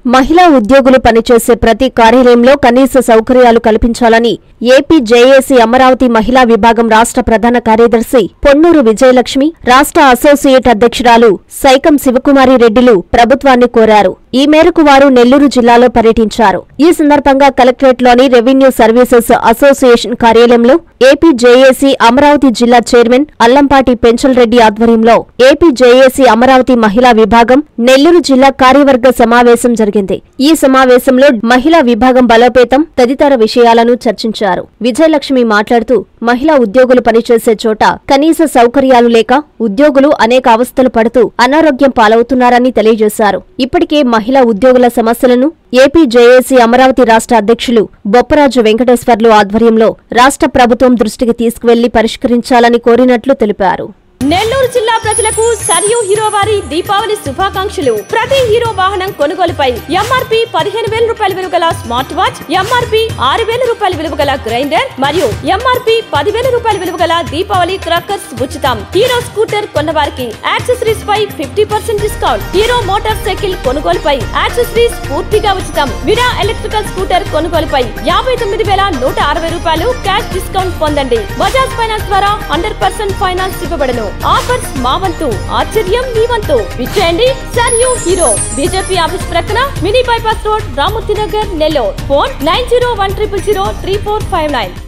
మహిళా ఉద్యోగులు పనిచేసే ప్రతి కార్యాలయంలో కనీస సౌకర్యాలు కల్పించాలని ఏపీ జేఏసీ అమరావతి మహిళా విభాగం రాష్ట్ర ప్రధాన కార్యదర్శి పొన్నూరు విజయలక్ష్మి రాష్ట్ర అసోసియేట్ అధ్యక్షురాలు సైకం శివకుమారి రెడ్డిలు ప్రభుత్వాన్ని కోరారు ఈ మేరకు వారు నెల్లూరు జిల్లాలో పర్యటించారు ఈ సందర్భంగా కలెక్టరేట్లోని రెవెన్యూ సర్వీసెస్ అసోసియేషన్ కార్యాలయంలో ఏపీ జేఏసీ అమరావతి జిల్లా చైర్మన్ అల్లంపాటి పెంచల్ రెడ్డి ఆధ్వర్యంలో ఏపీ జేఏసీ అమరావతి మహిళా విభాగం నెల్లూరు జిల్లా కార్యవర్గ సమావేశం జరిగింది ఈ సమావేశంలో మహిళా విభాగం బలోపేతం తదితర విషయాలను చర్చించారు విజయలక్ష్మి మాట్లాడుతూ మహిళా ఉద్యోగులు పనిచేసే చోట కనీస సౌకర్యాలు లేక ఉద్యోగులు అనేక అవస్థలు పడుతూ అనారోగ్యం పాలవుతున్నారని తెలియజేశారు ఇప్పటికే మహిళా ఉద్యోగుల సమస్యలను ఏపీ జేఏసీ అమరావతి రాష్ట్ర అధ్యక్షులు బొప్పరాజు వెంకటేశ్వర్లు ఆధ్వర్యంలో రాష్ట్ర ప్రభుత్వం దృష్టికి తీసుకువెళ్లి పరిష్కరించాలని కోరినట్లు తెలిపారు నెల్లూరు జిల్లా ప్రజలకు సరియు హీరో వారి దీపావళి శుభాకాంక్షలు ప్రతి హీరో వాహనం కొనుగోలుపై ఎంఆర్పి పదిహేను వేల రూపాయల విలువ గల స్మార్ట్ వాచ్ ఎంఆర్పి ఆరు వేల రూపాయల విలువ గల గ్రైండర్ మరియు ఎంఆర్పి పదివేల రూపాయల విలువ గల దీపావళి క్రాకర్స్ ఉచితం హీరో స్కూటర్ కొన్న వారికి యాక్సెసరీస్ పై fifty percent discount Hero motorcycle కొనుగోలుపై యాక్సెసరీస్ పూర్తిగా ఉచితం విడా ఎలక్ట్రికల్ స్కూటర్ కొనుగోలుపై యాభై తొమ్మిది వేల నూట అరవై రూపాయలు క్యాష్ డిస్కౌంట్ పొందండి బజాజ్ ఫైనాన్స్ ద్వారా హండ్రెడ్ పర్సెంట్ ఫైనాన్స్ ఇవ్వబడను ఆఫర్స్ మా వంతు ఆశ్చర్యం మీ వంతు విచ్చేయండి సర్ యూ హీరో బీజేపీ ఆఫీస్ ప్రక్కన mini bypass road Ramurthy Nagar Nellore phone nine zero one triple zero three four five nine